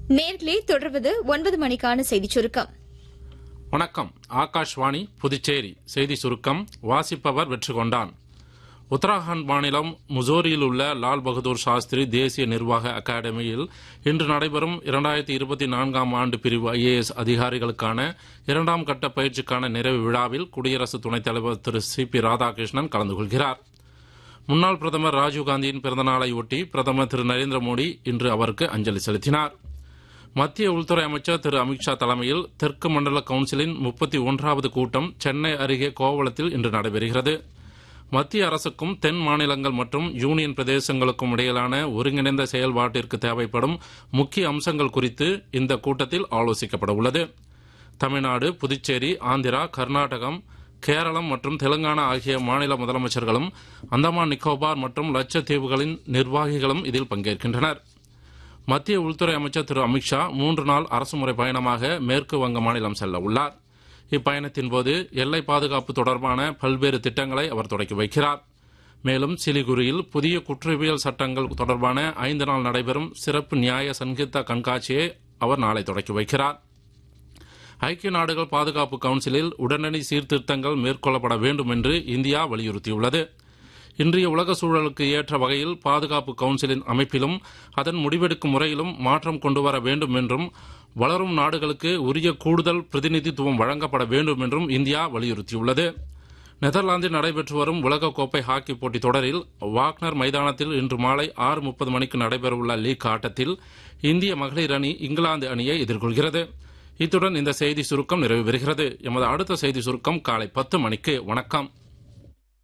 நேர்களே தொடர்வது ஒன்பது மணிக்கான செய்திச் சுருக்கம் வணக்கம் ஆகாஷ்வாணி புதுச்சேரி செய்தி சுருக்கம் வாசிப்பவர் வெற்றி கொண்டான் உத்தராகண்ட் மாநிலம் முசோரியில் உள்ள லால் பகதூர் சாஸ்திரி தேசிய நிர்வாக அகாடமியில் இன்று நடைபெறும் இரண்டாயிரத்தி இருபத்தி நான்காம் ஆண்டு பிரிவு ஐஏஎஸ் அதிகாரிகளுக்கான இரண்டாம் கட்ட பயிற்சிக்கான நிறைவு விழாவில் குடியரசு துணைத் தலைவர் திரு சி பி ராதாகிருஷ்ணன் கலந்து கொள்கிறார் முன்னாள் பிரதமர் ராஜீவ்காந்தியின் பிறந்தநாளை ஒட்டி பிரதமர் திரு நரேந்திர மோடி இன்று அவருக்கு அஞ்சலி செலுத்தினார் மத்திய உள்துறை அமைச்சர் திரு அமித்ஷா தலைமையில் தெற்கு மண்டல கவுன்சிலின் முப்பத்தி ஒன்றாவது கூட்டம் சென்னை அருகே கோவளத்தில் இன்று நடைபெறுகிறது மத்திய அரசுக்கும் தென் மாநிலங்கள் மற்றும் யூனியன் பிரதேசங்களுக்கும் இடையிலான ஒருங்கிணைந்த செயல்பாட்டிற்கு தேவைப்படும் முக்கிய அம்சங்கள் குறித்து இந்த கூட்டத்தில் ஆலோசிக்கப்பட உள்ளது தமிழ்நாடு புதுச்சேரி ஆந்திரா கர்நாடகம் கேரளம் மற்றும் தெலுங்கானா ஆகிய மாநில முதலமைச்சர்களும் அந்தமான் நிக்கோபார் மற்றும் லட்சத்தீவுகளின் நிர்வாகிகளும் இதில் பங்கேற்கின்றனர் மத்திய உள்துறை அமைச்சர் திரு அமித்ஷா மூன்று நாள் அரசுமுறை பயணமாக மேற்கு வங்க மாநிலம் செல்ல உள்ளார் இப்பயணத்தின் போது எல்லை பாதுகாப்பு தொடர்பான பல்வேறு திட்டங்களை அவர் தொடக்கி வைக்கிறார் மேலும் சிலிகுரியில் புதிய குற்றவியல் சட்டங்கள் தொடர்பான ஐந்து நாள் நடைபெறும் சிறப்பு நியாய சன்ஹிதா கண்காட்சியை அவர் நாளை தொடக்கி வைக்கிறார் ஐக்கிய நாடுகள் பாதுகாப்பு கவுன்சிலில் உடனடி சீர்திருத்தங்கள் மேற்கொள்ளப்பட வேண்டும் என்று இந்தியா வலியுறுத்தியுள்ளது இன்றைய உலக சூழலுக்கு ஏற்ற வகையில் பாதுகாப்பு கவுன்சிலின் அமைப்பிலும் அதன் முடிவெடுக்கும் முறையிலும் மாற்றம் கொண்டுவர வேண்டும் என்றும் வளரும் நாடுகளுக்கு உரிய கூடுதல் பிரதிநிதித்துவம் வழங்கப்பட வேண்டும் என்றும் இந்தியா வலியுறுத்தியுள்ளது நெதர்லாந்தில் நடைபெற்று வரும் உலகக்கோப்பை ஹாக்கி போட்டித் தொடரில் வாக்னர் மைதானத்தில் இன்று மாலை ஆறு முப்பது மணிக்கு நடைபெறவுள்ள லீக் ஆட்டத்தில் இந்திய மகளிர் அணி இங்கிலாந்து அணியை எதிர்கொள்கிறது இத்துடன் இந்த செய்தி சுருக்கம் நிறைவு பெறுகிறது எமது அடுத்த செய்தி சுருக்கம் காலை பத்து மணிக்கு வணக்கம்